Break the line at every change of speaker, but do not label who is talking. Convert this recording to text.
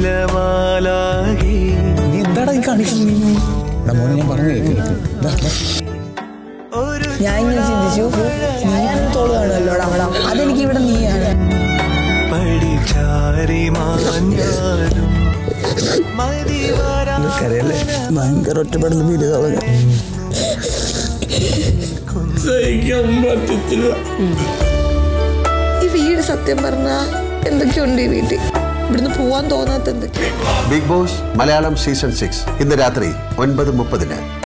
നീലമാലാകി
നീ എന്താടാ ഈ കാണിക്കുന്നത് നീ എടാ മോനെ ഞാൻ പറഞ്ഞു കേൾക്ക് കേൾക്ക്. ദാ, ദാ.
ഒരു
ഞാൻ ഇങ്ങനെ ചിന്തിച്ചു നീയാണ് തോള് കാണുമല്ലോടാ അവിടെ അതെനിക്ക് ഇവിടെ നീയാണ്
പടിചാരി മാഞ്ഞാലും മതിവരാ
കരയല്ലേ ഭയങ്കര ഒറ്റപ്പെടൽ ഫീൽ ചെയ്ത
ഈ വീട് സത്യം പറഞ്ഞാ എന്തൊക്കെയുണ്ട് ഈ വീട്ടിൽ ഇവിടുന്ന് പോവാൻ തോന്നാത്ത എന്തൊക്കെയാ
big boss Malayalam season six ഇന്ന് രാത്രി ഒൻപത് മുപ്പതിന്